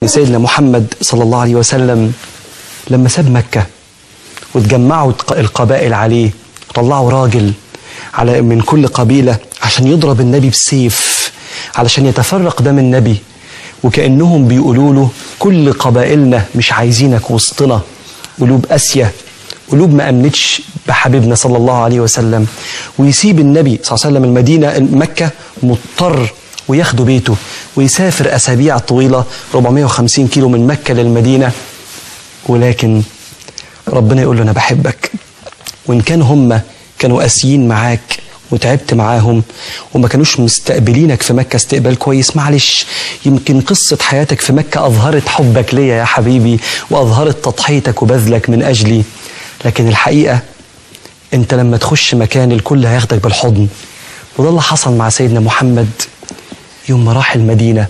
سيدنا محمد صلى الله عليه وسلم لما ساب مكة وتجمعوا القبائل عليه طلعوا راجل على من كل قبيلة عشان يضرب النبي بسيف علشان يتفرق دم النبي وكأنهم بيقولوا له كل قبائلنا مش عايزينك وسطنا قلوب قاسية قلوب ما أمنتش بحبيبنا صلى الله عليه وسلم ويسيب النبي صلى الله عليه وسلم المدينة مكة مضطر وياخدوا بيته ويسافر أسابيع طويلة 450 كيلو من مكة للمدينة ولكن ربنا يقول له أنا بحبك وإن كان هم كانوا قاسيين معاك وتعبت معاهم وما كانوش مستقبلينك في مكة استقبال كويس معلش يمكن قصة حياتك في مكة أظهرت حبك ليا يا حبيبي وأظهرت تضحيتك وبذلك من أجلي لكن الحقيقة أنت لما تخش مكان الكل هياخدك بالحضن وده اللي حصل مع سيدنا محمد يوم ما راح المدينة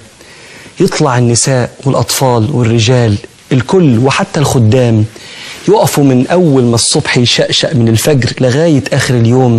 يطلع النساء والأطفال والرجال الكل وحتى الخدام يقفوا من أول ما الصبح يشقشق من الفجر لغاية آخر اليوم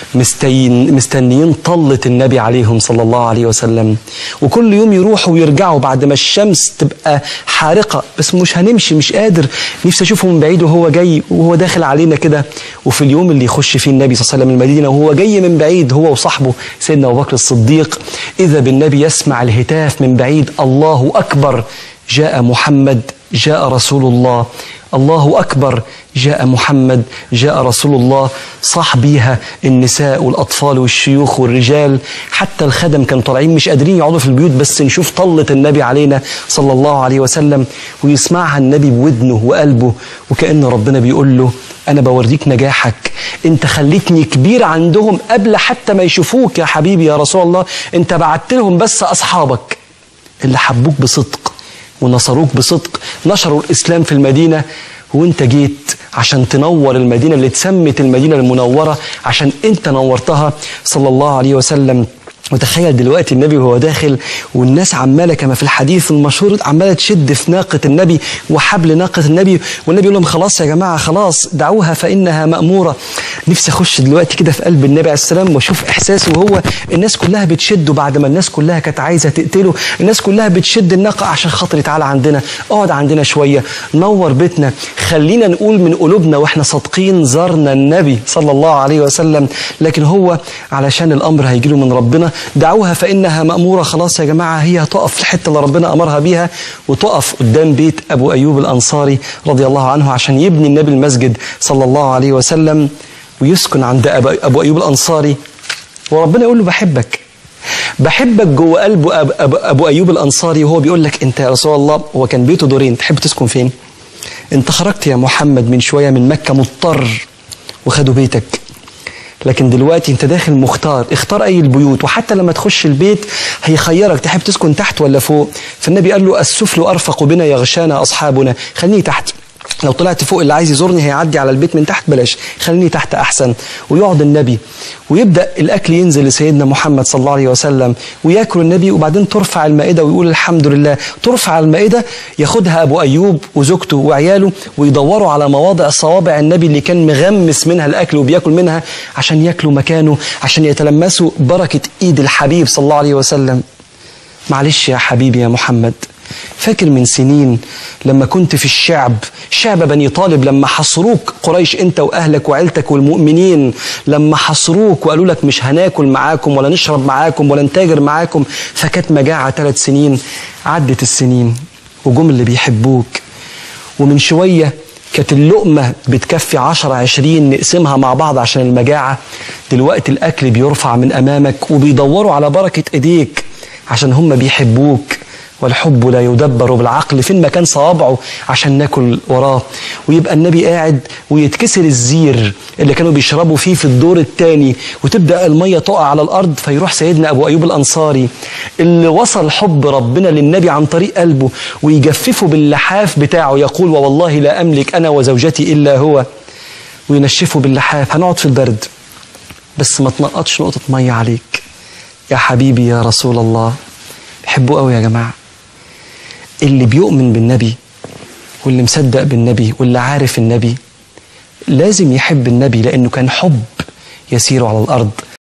مستين مستنيين طلة النبي عليهم صلى الله عليه وسلم وكل يوم يروحوا ويرجعوا بعد ما الشمس تبقى حارقة بس مش هنمشي مش قادر نفسي أشوفه من بعيد وهو جاي وهو داخل علينا كده وفي اليوم اللي يخش فيه النبي صلى الله عليه وسلم المدينة وهو جاي من بعيد هو وصاحبه سيدنا أبو بكر الصديق إذا بالنبي يسمع الهتاف من بعيد الله أكبر جاء محمد جاء رسول الله الله أكبر جاء محمد جاء رسول الله صاح بيها النساء والأطفال والشيوخ والرجال حتى الخدم كانوا طالعين مش قادرين يقعدوا في البيوت بس نشوف طلة النبي علينا صلى الله عليه وسلم ويسمعها النبي بودنه وقلبه وكأن ربنا بيقول له أنا بوريك نجاحك أنت خليتني كبير عندهم قبل حتى ما يشوفوك يا حبيبي يا رسول الله أنت بعت لهم بس أصحابك اللي حبوك بصدق ونصروك بصدق نشروا الإسلام في المدينة وانت جيت عشان تنور المدينة اللي اتسمت المدينة المنورة عشان انت نورتها صلى الله عليه وسلم وتخيل دلوقتي النبي وهو داخل والناس عماله كما في الحديث المشهور عماله تشد في ناقه النبي وحبل ناقه النبي والنبي يقول لهم خلاص يا جماعه خلاص دعوها فانها ماموره نفسي اخش دلوقتي كده في قلب النبي عليه السلام واشوف احساسه وهو الناس كلها بتشده بعد ما الناس كلها كانت عايزه تقتله الناس كلها بتشد الناقه عشان خاطري تعالى عندنا اقعد عندنا شويه نور بيتنا خلينا نقول من قلوبنا واحنا صادقين زارنا النبي صلى الله عليه وسلم لكن هو علشان الامر هيجي له من ربنا دعوها فإنها مأمورة خلاص يا جماعة هي هتقف في الحتة اللي ربنا أمرها بيها وتقف قدام بيت أبو أيوب الأنصاري رضي الله عنه عشان يبني النبي المسجد صلى الله عليه وسلم ويسكن عند أبو أيوب الأنصاري وربنا يقول له بحبك بحبك جوه قلب أبو, أبو, أبو أيوب الأنصاري وهو بيقول لك أنت يا رسول الله هو كان بيته دورين تحب تسكن فين؟ أنت خرجت يا محمد من شوية من مكة مضطر وخدوا بيتك لكن دلوقتي انت داخل مختار اختار اي البيوت وحتى لما تخش البيت هيخيرك تحب تسكن تحت ولا فوق فالنبي قال له السفل ارفق بنا يغشانا اصحابنا خليني تحت لو طلعت فوق اللي عايز يزورني هيعدي على البيت من تحت بلاش خليني تحت احسن ويقعد النبي ويبدا الاكل ينزل لسيدنا محمد صلى الله عليه وسلم وياكل النبي وبعدين ترفع المائده ويقول الحمد لله ترفع المائده ياخدها ابو ايوب وزوجته وعياله ويدوروا على مواضع صوابع النبي اللي كان مغمس منها الاكل وبياكل منها عشان ياكلوا مكانه عشان يتلمسوا بركه ايد الحبيب صلى الله عليه وسلم معلش يا حبيبي يا محمد فاكر من سنين لما كنت في الشعب شعب بني طالب لما حصروك قريش انت واهلك وعيلتك والمؤمنين لما حصروك وقالوا لك مش هناكل معاكم ولا نشرب معاكم ولا نتاجر معاكم فكانت مجاعة ثلاث سنين عدت السنين وجم اللي بيحبوك ومن شوية كانت اللقمة بتكفي عشرة عشرين نقسمها مع بعض عشان المجاعة دلوقتي الأكل بيرفع من أمامك وبيدوروا على بركة إيديك عشان هم بيحبوك والحب لا يدبر بالعقل فين مكان صوابعه عشان ناكل وراه ويبقى النبي قاعد ويتكسر الزير اللي كانوا بيشربوا فيه في الدور الثاني وتبدا الميه تقع على الارض فيروح سيدنا ابو ايوب الانصاري اللي وصل حب ربنا للنبي عن طريق قلبه ويجففه باللحاف بتاعه يقول ووالله لا املك انا وزوجتي الا هو وينشفه باللحاف هنقعد في البرد بس ما تنقطش نقطه ميه عليك يا حبيبي يا رسول الله بحبه قوي يا جماعه اللي بيؤمن بالنبي واللي مصدق بالنبي واللي عارف النبي لازم يحب النبي لأنه كان حب يسير على الأرض